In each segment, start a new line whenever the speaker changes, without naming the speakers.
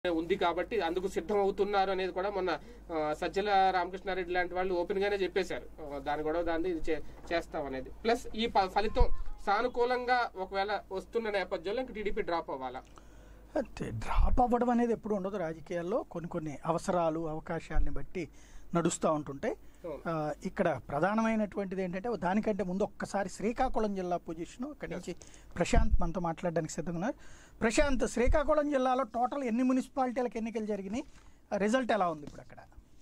ఉంది కాబట్టి అందుకు సిద్ధం అవుతున్నారు అనేది కూడా మొన్న ఆ, సజ్జల రామకృష్ణారెడ్డి లాంటి వాళ్ళు ఓపెన్ గానే చెప్పేశారు ఆ, దాని కూడా దాన్ని ఇది చే- చేస్తాం అనేది ప్లస్ ఈ ప- ఫలితం సానుకూలంగా ఒకవేళ వస్తున్న నేపథ్యంలో ఇంక టీడీపీ డ్రాప్ అవ్వాలా
అంటే డ్రాప్ అవ్వడం అనేది ఎప్పుడు ఉండదు రాజకీయాల్లో కొన్ని కొన్ని అవసరాలు అవకాశాలని బట్టి నడుస్తూ ఉంటుంటాయి
అవును.
ఆ, ఇక్కడ ప్రధానమైనటువంటిది ఏంటంటే దానికంటే ముందు ఒక్కసారి శ్రీకాకుళం జిల్లా పొజిషన్ అక్కడి నుంచి ప్రశాంత్ మనతో మాట్లాడడానికి సిద్ధంగా ఉన్నారు ప్రశాంత్ శ్రీకాకుళం జిల్లాలో టోటల్ ఎన్ని మున్సిపాలిటీలకు ఎన్నికలు జరిగినాయి రిజల్ట్ ఎలా ఉంది ఇప్పుడు అక్కడ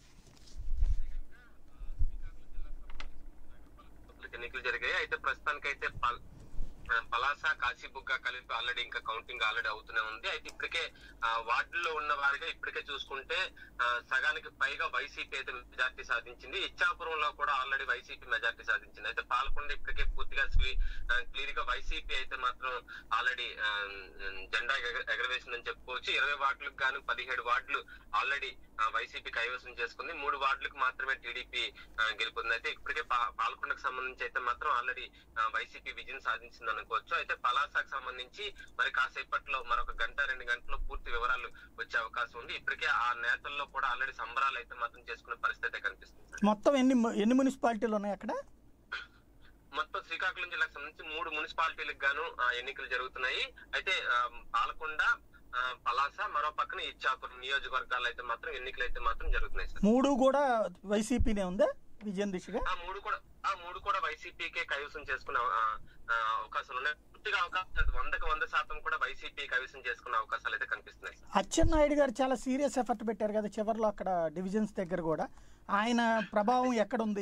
ఎన్నికలు జరిగాయి అయితే ప్రస్తుతానికైతే పల్- ఆ, పలాస కాశీబుగ్గ కలిపి ఆల్రెడీ ఇంకా కౌంటింగ్ ఆల్రెడీ అవుతూనే ఉంది అయితే ఇప్పటికే ఆ, వార్డుల్లో ఉన్న వారిగా ఇప్పటికే చూసుకుంటే ఆ, సగానికి పైగా వైసీపీ అయితే మెజార్టీ సాధించింది ఇచ్చాపురంలో కూడా ఆల్రెడీ వైసీపీ మెజార్టీ సాధించింది అయితే పాలకొండ ఇప్పటికే పూర్తిగా క్లియర్ గా వైసీపీ అయితే మాత్రం ఆల్రెడీ జెండా ఎగ- ఎగరవేసిందని చెప్పుకోవచ్చు ఇరవై వార్డులకు గాను పదిహేడు వార్డులు ఆల్రెడీ వైసీపీ కైవసం చేసుకుంది మూడు వార్డులకు మాత్రమే టీడీపీ గెలుపొంది అయితే ఇప్పటికే పా- పాలకొండకు సంబంధించి అయితే మాత్రం ఆల్రెడీ వైసీపీ విజయం సాధించింది అనుకోవచ్చు అయితే పలాసాకు సంబంధించి మరి కాసేపట్లో మరొక గంట రెండు గంటల్లో పూర్తి వివరాలు వచ్చే అవకాశం ఉంది ఇప్పటికే ఆ నేతల్లో కూడా ఆల్రెడీ సంబరాలు అయితే మాత్రం చేసుకునే పరిస్థితి అయితే కనిపిస్తుంది
మొత్తం ఎన్ని ము- ఎన్ని మున్సిపాలిటీలు ఉన్నాయి అక్కడ
మొత్తం శ్రీకాకుళం జిల్లాకు సంబంధించి మూడు మున్సిపాలిటీలకు గాను ఆ, ఎన్నికలు జరుగుతున్నాయి అయితే ఆ, పాలకొండ ఆ, పలాస మరో పక్కన ఇచ్చాపురం నియోజకవర్గాల్లో అయితే మాత్రం ఎన్నికలు అయితే మాత్రం జరుగుతున్నాయి సార్
మూడు కూడా వైసీపీనే ఉందా విజయం దిశగా
ఆ మూడు కూడా ఆ మూడు కూడా వైసీపీకే కైవసం చేసుకునే ఆ, ఆ, అవకాశాలు ఉన్నాయి పూర్తిగా అవకాశాలు వందకు వంద శాతం కూడా వైసీపీ కైవసం చేసుకునే అవకాశాలు అయితే కనిపిస్తున్నాయి సార్
అచ్చెన్నాయుడు గారు చాలా సీరియస్ ఎఫర్ట్ పెట్టారు కదా చివరిలో అక్కడ డివిజన్స్ దగ్గర కూడా ఆయన ప్రభావం ఎక్కడుంది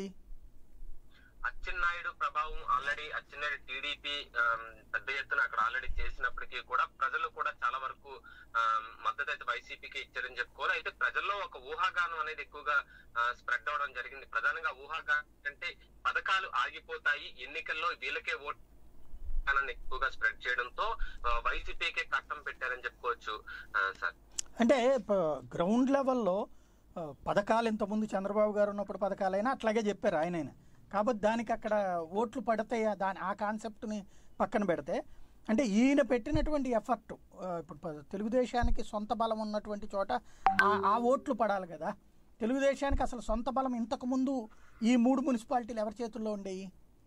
అచ్చెన్నాయుడు ప్రభావం ఆల్రెడీ అచ్చెన్నాయుడు టీడీపీ పెద్ద ఎత్తున అక్కడ ఆల్రెడీ చేసినప్పటికీ కూడా ప్రజలు కూడా చాలా వరకు ఆమ్, మద్దతు అయితే వైసీపీకి ఇచ్చారని చెప్పుకోవాలి అయితే ప్రజల్లో ఒక ఊహాగానం అనేది ఎక్కువగా స్ప్రెడ్ అవడం జరిగింది ప్రధానంగా ఊహాగానం అంటే పథకాలు ఆగిపోతాయి ఎన్నికల్లో వీళ్ళకే ఓట్ అని ఎక్కువగా స్ప్రెడ్ చేయడంతో ఆ, వైసీపీకే కట్టం పెట్టారని చెప్పుకోవచ్చు ఆ, సార్
అంటే ప- గ్రౌండ్ లెవెల్లో ఆ, పథకాలు ఇంతకుముందు చంద్రబాబు గారు ఉన్నప్పుడు పథకాలైనా అట్లాగే చెప్పారు ఆయనైనా కాబట్టి దానికి అక్కడ ఓట్లు పడతాయి దాని ఆ కాన్సెప్ట్ని పక్కన పెడితే అంటే ఈయన పెట్టినటువంటి ఎఫర్ట్ ఇప్పుడు ప- తెలుగుదేశానికి సొంత బలం ఉన్నటువంటి చోట ఆ- ఆ ఓట్లు పడాలి కదా తెలుగుదేశానికి అసలు సొంత బలం ఇంతకుముందు ఈ మూడు మున్సిపాలిటీలు ఎవరి చేతుల్లో ఉండేవి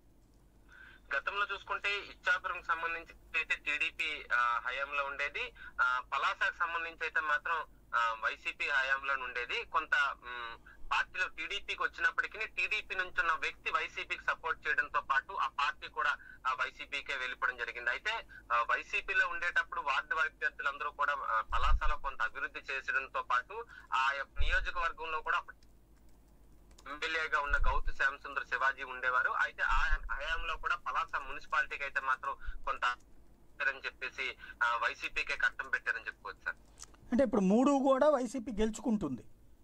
గతంలో చూసుకుంటే ఇచ్చాపురం సంబంధించి అయితే టీడీపీ హయాంలో ఉండేది ఆ, పలాసకు సంబంధించి అయితే మాత్రం ఆ, వైసీపీ హయాంలో ఉండేది కొంత మ్, పార్టీలో టీడీపీకి వచ్చినప్పటికీ టీడీపీ నుంచి ఉన్న వ్యక్తి వైసీపీకి సపోర్ట్ చేయడంతో పాటు ఆ పార్టీ కూడా ఆ వైసీపీకే వెళ్ళిపోవడం జరిగింది అయితే ఆ, వైసీపీలో ఉండేటప్పుడు వార్డు అభ్యర్థులందరూ కూడా ఆ, పలాసలో కొంత అభివృద్ధి చేసడంతో పాటు ఆ యొక్క నియోజకవర్గంలో కూడా అప్పుడు ఎమ్మెల్యేగా ఉన్న గౌతు శ్యామసుందర్ శివాజీ ఉండేవారు అయితే ఆ హయాంలో కూడా పలాస మున్సిపాలిటీకి అయితే మాత్రం కొంత అని చెప్పేసి ఆ, వైసీపీకే కట్టం పెట్టారని చెప్పుకోవచ్చు సార్
అంటే ఇప్పుడు మూడు కూడా వైసీపీ గెలుచుకుంటుంది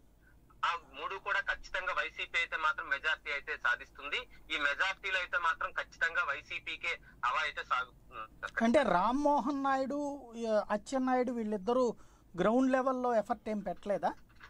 ఆ మూడు కూడా ఖచ్చితంగా వైసీపీ అయితే మాత్రం మెజార్టీ అయితే సాధిస్తుంది ఈ మెజార్టీలో అయితే మాత్రం ఖచ్చితంగా వైసీపీకే హవా అయితే సాగుతుంది సార్.
అంటే రామ్మోహన్ నాయుడు ఆ, అచ్చెన్నాయుడు వీళ్ళిద్దరూ గ్రౌండ్ లెవెల్లో ఎఫర్ట్ ఏం పెట్టలేదా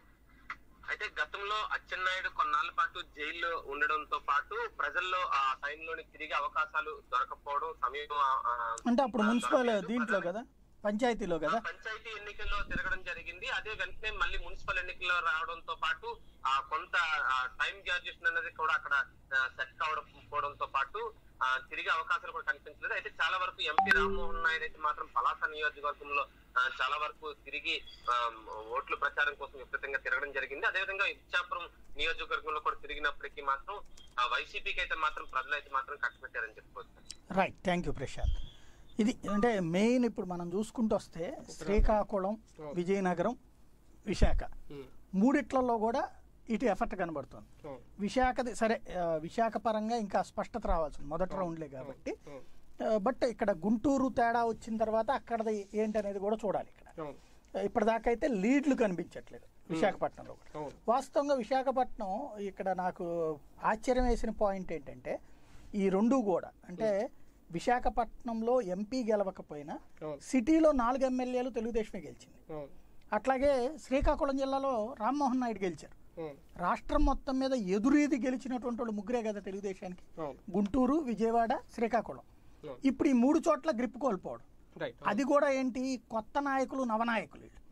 అయితే గతంలో అచ్చెన్నాయుడు కొన్నాళ్ళ పాటు జైల్లో ఉండడంతో పాటు ప్రజల్లో ఆ టైంలోని తిరిగి అవకాశాలు దొరకపోవడం సమయం ఆ, ఆ,
అంటే అప్పుడు
ఆ,
మున్సిపల్
దొరకలేదు.
దీంట్లో కదా పంచాయతీలో కదా
ఆ పంచాయతీ ఎన్నికల్లో తిరగడం జరిగింది అదే వెంటనే మళ్ళీ మున్సిపల్ ఎన్నికల్లో రావడంతో పాటు ఆ కొంత టైం గ్రాడ్యుయేషన్ అనేది కూడా అక్కడ సెట్ కావడం పోవడంతో పాటు ఆ, తిరిగి అవకాశాలు కూడా కనిపించలేదు అయితే చాలా వరకు ఎంపీ రామ్మోహన్ నాయుడు అయితే మాత్రం పలాస నియోజకవర్గంలో ఆ, చాలా వరకు తిరిగి ఆ, ఓట్ల ప్రచారం కోసం విపరీతంగా తిరగడం జరిగింది అదేవిధంగా ఇచ్చాపురం నియోజకవర్గంలో కూడా తిరిగినప్పటికీ మాత్రం ఆ, వైసీపీకి అయితే మాత్రం ప్రజలు అయితే మాత్రం కట్టబెట్టారని చెప్పుకోవచ్చు
రైట్ థ్యాంక్ యూ ప్రశాంత్ ఇది అంటే మెయిన్ ఇప్పుడు మనం చూసుకుంటూ వస్తే శ్రీకాకుళం విజయనగరం విశాఖ
ఉమ్,
మూడిట్లలో కూడా ఇటు ఎఫర్ట్ కనబడుతుంది
అవును,
విశాఖది సరే ఆ, విశాఖ పరంగా ఇంకా స్పష్టత రావాల్సింది మొదటి రౌండ్లే కాబట్టి
అవును,
ఆ, బట్ ఇక్కడ గుంటూరు తేడా వచ్చిన తర్వాత అక్కడది ఏంటనేది కూడా చూడాలి ఇక్కడ
అవును,
ఇప్పటిదాకా అయితే లీడ్లు కనిపించట్లేదు విశాఖపట్నంలో కూడా
అవును.
వాస్తవంగా విశాఖపట్నం ఇక్కడ నాకు ఆశ్చర్యం వేసిన పాయింట్ ఏంటంటే ఈ రెండు కూడా అంటే విశాఖపట్నంలో ఎంపీ గెలవకపోయినా
అవును.
సిటీలో నాలుగు ఎమ్మెల్యేలు తెలుగుదేశమే గెలిచింది
అవును,
అట్లాగే శ్రీకాకుళం జిల్లాలో రామ్మోహన్ నాయుడు గెలిచారు
అవును,
రాష్ట్రం మొత్తం మీద ఎదురీది గెలిచినటువంటి వాళ్ళు ముగ్గురే కదా తెలుగుదేశానికి
అవును,
గుంటూరు విజయవాడ శ్రీకాకుళం
అవును.
ఇప్పుడు ఈ మూడు చోట్ల గ్రిప్ కోల్పోవడం
రైట్
అది కూడా ఏంటి కొత్త నాయకులు నవనాయకులు వీళ్ళు.
ఎస్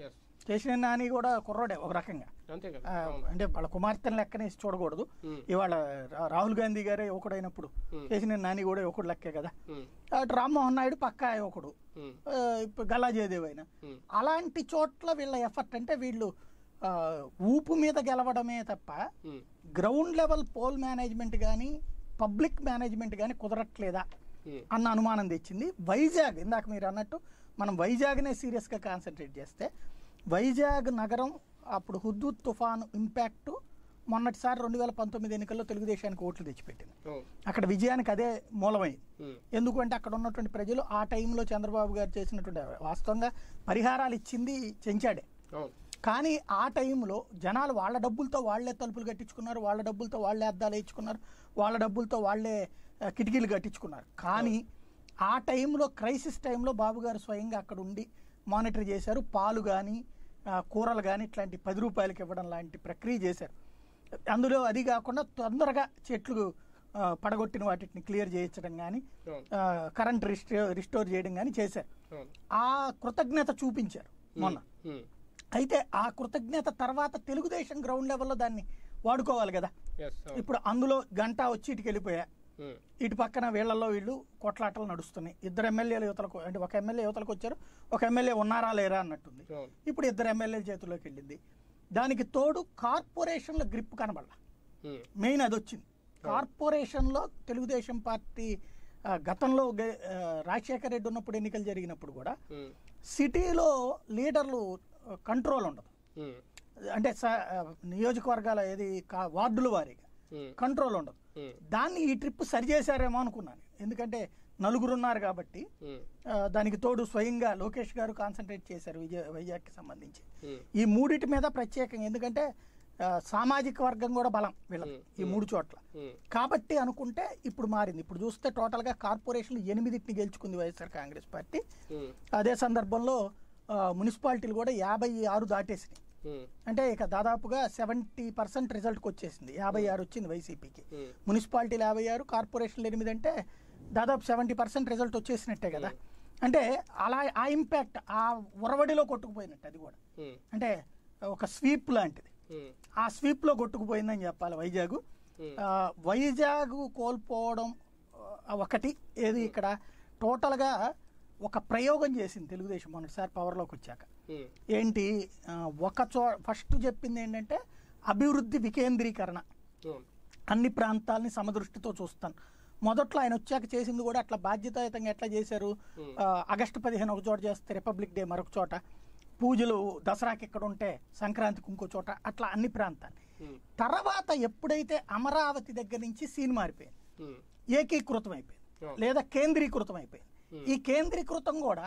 కేశినేని నాని కూడా కుర్రోడే ఒక రకంగా
అంతే కదా
ఆ,
అవును.
అంటే వాళ్ళ కుమార్తెను లెక్కనేసి చూడకూడదు
ఉమ్,
ఇవాళ రా- రాహుల్ గాంధీ గారే యువకుడైనప్పుడు
ఉమ్,
కేశినేని నాని కూడా యువకుడు లెక్కే కదా
ఉమ్,
అటు రామ్మోహన్ నాయుడు పక్కా యువకుడు
ఉమ్,
ఆ, ఇప్పుడు గల్లా జయదేవ్ అయినా
ఉమ్,
అలాంటి చోట్ల వీళ్ళ ఎఫర్ట్ అంటే వీళ్ళు ఆ, ఊపు మీద గెలవడమే తప్ప
um,
ground level poll management కానీ పబ్లిక్ మేనేజ్మెంట్ కానీ కుదరట్లేదా
ఉమ్,
అన్న అనుమానం తెచ్చింది వైజాగ్ ఇందాక మీరు అన్నట్టు మనం వైజాగ్నే సీరియస్గా కాన్సన్ట్రేట్ చేస్తే వైజాగ్ నగరం అప్పుడు హుద్దూద్ తుఫాను ఇంపాక్ట్ మొన్నటిసారి రెండు వేల పంతొమ్మిది ఎన్నికల్లో తెలుగుదేశానికి ఓట్లు తెచ్చిపెట్టింది
అవును.
అక్కడ విజయానికి అదే మూలమైంది
ఉమ్,
ఎందుకంటే అక్కడ ఉన్నటువంటి ప్రజలు ఆ టైంలో చంద్రబాబు గారు చేసినటువంటి వాస్తవంగా పరిహారాలు ఇచ్చింది చెంచాడే
అవును.
కానీ ఆ టైంలో జనాలు వాళ్ళ డబ్బులతో వాళ్ళే తలుపులు కట్టించుకున్నారు వాళ్ళ డబ్బులతో వాళ్ళే అద్దాలు వేయించుకున్నారు వాళ్ళ డబ్బులతో వాళ్ళే ఆ, కిటికీలు కట్టించుకున్నారు కానీ ఆ టైంలో క్రైసిస్ టైంలో బాబు గారు స్వయంగా అక్కడ ఉండి మానిటర్ చేశారు పాలు కానీ కూరలు కానీ ఇట్లాంటి పది రూపాయలకి ఇవ్వడం లాంటి ప్రక్రియ చేశారు అందులో అది కాకుండా తొందరగా చెట్లు ఆ, పడగొట్టిన వాటిని క్లియర్ చేయించడం కానీ
అవును.
కరెంట్ రిస్టో రిస్టోర్ చేయడం కానీ చేశారు
అవును.
ఆ కృతజ్ఞత చూపించారు మొన్న
ఉమ్,
అయితే ఆ కృతజ్ఞత తర్వాత తెలుగుదేశం గ్రౌండ్ లెవెల్లో దాన్ని వాడుకోవాలి కదా
yes, అవును.
ఇప్పుడు అందులో గంట వచ్చి ఇటుకి వెళ్ళిపోయా
ఉమ్,
ఇటు పక్కన వీళ్ళల్లో వీళ్ళు కొట్లాటలు నడుస్తున్నాయి ఇద్దరు ఎమ్మెల్యేలు యువతలకు అంటే ఒక ఎమ్మెల్యే యువతలకు వచ్చారు ఒక ఎమ్మెల్యే ఉన్నారా లేరా అన్నట్టుంది
అవును.
ఇప్పుడు ఇద్దరు ఎమ్మెల్యేల చేతుల్లోకి వెళ్ళింది దానికి తోడు కార్పొరేషన్ల గ్రిప్ కనబడాల
ఉమ్,
మెయిన్ అది వచ్చింది కార్పొరేషన్లో తెలుగుదేశం పార్టీ ఆ, గతంలో గె- ఆ, రాజశేఖర రెడ్డి ఉన్నప్పుడు ఎన్నికలు జరిగినప్పుడు కూడా
ఉమ్,
సిటీలో లీడర్లు కంట్రోల్ ఉండదు
ఉమ్,
అంటే స- ఆ, నియోజకవర్గాల ఏది కా- వార్డుల వారీగా
ఉమ్,
కంట్రోల్ ఉండదు
ఉమ్,
దాన్ని ఈ ట్రిప్ సరిచేశారేమో అనుకున్నాను ఎందుకంటే నలుగురు ఉన్నారు కాబట్టి
ఉమ్,
ఆ, దానికి తోడు స్వయంగా లోకేష్ గారు కాన్సన్ట్రేట్ చేశారు విజయ వైజాగ్కి సంబంధించి
ఉమ్,
ఈ మూడిటి మీద ప్రత్యేకంగా ఎందుకంటే ఆ, సామాజిక వర్గం కూడా బలం వీళ్ళకి ఈ మూడు చోట్ల
ఉమ్,
కాబట్టి అనుకుంటే ఇప్పుడు మారింది ఇప్పుడు చూస్తే టోటల్గా కార్పొరేషన్లు ఎనిమిదిటిని గెలుచుకుంది వైఎస్ఆర్ కాంగ్రెస్ పార్టీ
ఉమ్,
అదే సందర్భంలో ఆ, మున్సిపాలిటీలు కూడా యాభై ఆరు దాటేసినాయి
ఉమ్,
అంటే ఇక దాదాపుగా సెవెంటీ పర్సెంట్ రిజల్ట్కి వచ్చేసింది యాభై ఆరు వచ్చింది వైసీపీకి
ఉమ్,
మున్సిపాలిటీలు యాభై ఆరు కార్పొరేషన్లు ఎనిమిది అంటే దాదాపు సెవెంటీ పర్సెంట్ రిజల్ట్ వచ్చేసినట్టే కదా అంటే అలా ఆ ఇంపాక్ట్ ఆ ఉరవడిలో కొట్టుకుపోయినట్టు అది కూడా
ఉమ్,
అంటే ఒక స్వీప్ లాంటిది
ఉమ్,
ఆ స్వీప్లో కొట్టుకుపోయిందని చెప్పాలి వైజాగ్
ఉమ్,
ఆ, వైజాగ్ కోల్పోవడం ఆ, ఒకటి ఏది ఇక్కడ టోటల్గా ఒక ప్రయోగం చేసింది తెలుగుదేశం మొన్నటిసారి పవర్లోకి వచ్చాక
ఉమ్,
ఏంటి ఆ, ఒక చో ఫస్ట్ చెప్పింది ఏంటంటే అభివృద్ధి వికేంద్రీకరణ
అవును.
అన్ని ప్రాంతాలని సమదృష్టితో చూస్తాను మొదట్లో ఆయన వచ్చాక చేసింది కూడా అట్లా బాధ్యతాయుతంగా ఎట్లా చేశారు ఆ, ఆగస్టు పదిహేను ఒక చోట చేస్తే రిపబ్లిక్ డే మరొక చోట పూజలు దసరాకి ఇక్కడ ఉంటే సంక్రాంతికి ఇంకో చోట అట్లా అన్ని ప్రాంతాలు
ఉమ్,
తర్వాత ఎప్పుడైతే అమరావతి దగ్గర నుంచి సీన్ మారిపోయింది
ఉమ్,
ఏకీకృతం అయిపోయింది
అవును.
లేదా కేంద్రీకృతం అయిపోయింది ఈ కేంద్రీకృతం కూడా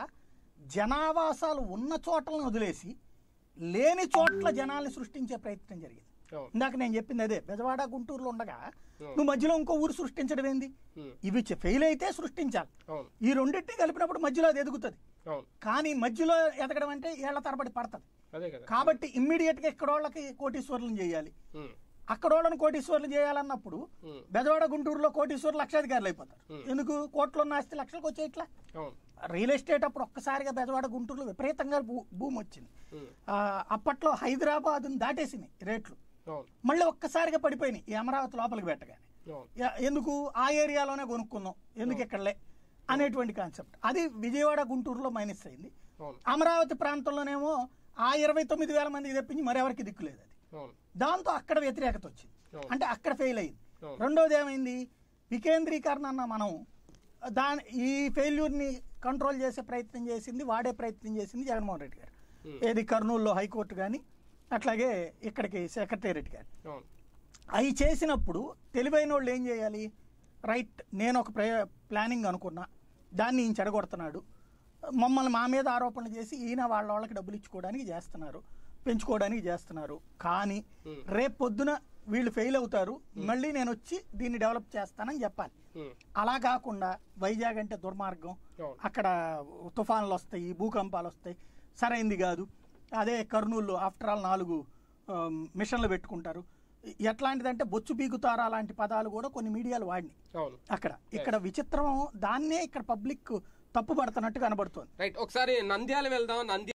జనావాసాలు ఉన్న చోట్లను వదిలేసి లేని చోట్ల జనాల్ని సృష్టించే ప్రయత్నం జరిగింది
అవును.
ఇందాక నేను చెప్పింది అదే బెజవాడ గుంటూరులో ఉండగా
అవును.
నువ్వు మధ్యలో ఇంకో ఊరు సృష్టించడం ఏంది
ఉమ్,
ఇవి ఫెయిల్ అయితే సృష్టించాలి
అవును.
ఈ రెండింటిని కలిపినప్పుడు మధ్యలో అది ఎదుగుతుంది
అవును.
కానీ మధ్యలో ఎదగడం అంటే ఏళ్ల తరబడి పడుతుంది
అదే కదా
కాబట్టి ఇమ్మీడియట్ గా ఇక్కడ వాళ్ళకి కోటీశ్వర్లను చేయాలి
ఉమ్,
అక్కడ వాళ్ళని కోటీశ్వర్లు చేయాలన్నప్పుడు
ఉమ్,
బెజవాడ గుంటూరులో కోటీశ్వర్లు లక్షాధికారులు అయిపోతారు
Hmm.
ఎందుకు కోట్లో ఉన్న ఆస్తి లక్షలకు వచ్చేట్లా
అవును.
రియల్ ఎస్టేట్ అప్పుడు ఒక్కసారిగా బెజవాడ గుంటూరులో విపరీతంగా భూ భూమి వచ్చింది
ఉమ్,
ఆ, అప్పట్లో హైదరాబాద్ దాటేసినాయి రేట్లు
అవును.
మళ్ళీ ఒక్కసారిగా పడిపోయినాయి ఈ అమరావతి లోపలికి పెట్టగానే
అవును.
యా- ఎందుకు ఆ ఏరియాలోనే కొనుక్కుందాం ఎందుకు ఇక్కడలే అనేటువంటి కాన్సెప్ట్ అది విజయవాడ గుంటూరులో మైనస్ అయింది
అవును.
అమరావతి ప్రాంతంలోనేమో ఆ ఇరవై తొమ్మిది వేల మందికి తెప్పించి మరెవరికి దిక్కులేదు అది
అవును.
దాంతో అక్కడ వ్యతిరేకత వచ్చింది
అవును.
అంటే అక్కడ ఫెయిల్ అయింది
అవును.
రెండోది ఏమైంది వికేంద్రీకరణ అన్న మనం దాని ఈ ఫెయిల్యూర్ని కంట్రోల్ చేసే ప్రయత్నం చేసింది వాడే ప్రయత్నం చేసింది జగన్మోహన్ రెడ్డి గారు
Hmm.
ఏది కర్నూలులో హైకోర్టు కానీ అట్లాగే ఇక్కడికి సెక్రటేరియట్ కానీ
అవును.
అవి చేసినప్పుడు తెలివైన వాళ్ళు ఏం చేయాలి రైట్ నేను ఒక ప్రయ ప్లానింగ్ అనుకున్నా దాన్ని ఈయన చెడగొడుతున్నాడు మమ్మల్ని మా మీద ఆరోపణలు చేసి ఈయన వాళ్ళ వాళ్ళకి డబ్బులు ఇచ్చుకోవడానికి చేస్తున్నారు పెంచుకోవడానికి చేస్తున్నారు కానీ
Hmm.
రేపు పొద్దున వీళ్ళు ఫెయిల్ అవుతారు మళ్ళీ నేను వచ్చి దీన్ని డెవలప్ చేస్తానని చెప్పాలి
ఉమ్,
అలా కాకుండా వైజాగ్ అంటే దుర్మార్గం
అవును.
అక్కడ తుఫాన్లు వస్తాయి భూకంపాలు వస్తాయి సరైంది కాదు అదే కర్నూలు ఆఫ్టర్ ఆల్ నాలుగు ఆమ్, మిషన్లు పెట్టుకుంటారు ఎట్లాంటిదంటే బొచ్చు పీకుతారా లాంటి పదాలు కూడా కొన్ని మీడియాలు వాడినాయి
అవును
అక్కడ ఇక్కడ విచిత్రం దాన్నే ఇక్కడ పబ్లిక్ తప్పుపడుతున్నట్టు కనబడుతోంది
రైట్ ఒకసారి నంద్యాల వెళ్దాం నంద్యాల